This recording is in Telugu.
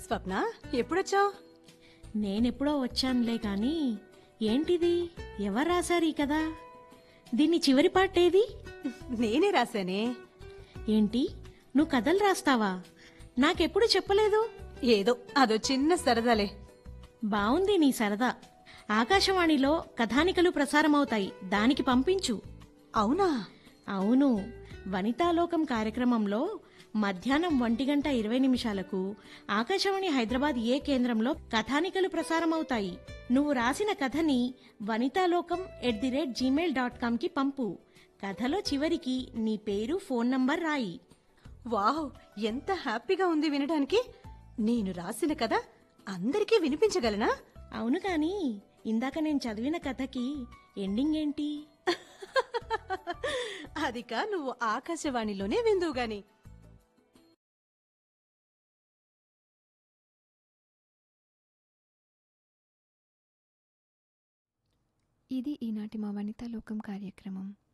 స్వప్న ఎప్పుడొచ్చావు నేనెప్పుడో వచ్చానులే కాని ఏంటిది ఎవరు రాశారు ఈ కదా దీన్ని చివరి పాటేది నేనే రాశానే ఏంటి నువ్వు కథలు రాస్తావా నాకెప్పుడు చెప్పలేదు ఏదో అదో చిన్న సరదాలే బావుంది నీ సరదా ఆకాశవాణిలో కథానికలు ప్రసారమవుతాయి దానికి పంపించు అవునా అవును వనితాలోకం కార్యక్రమంలో మధ్యాహ్నం ఒంటి గంట ఇరవై నిమిషాలకు ఆకాశవాణి హైదరాబాద్ ఏ కేంద్రంలో కథానికలు ప్రసారమవుతాయి నువ్వు రాసిన కథని Vanitalokam at the rate Gmail dot కామ్కి పంపు కథలో చివరికి నీ పేరు ఫోన్ నంబర్ రాయి వావ్ ఎంత హ్యాపీగా ఉంది వినడానికి నేను రాసిన కథ అందరికీ వినిపించగలనా అవును కానీ ఇందాక నేను చదివిన కథకి ఎండింగ్ ఏంటి అదిక నువ్వు ఆకాశవాణిలోనే విందువు గాని ఇది ఈనాటి మా వనితా లోకం కార్యక్రమం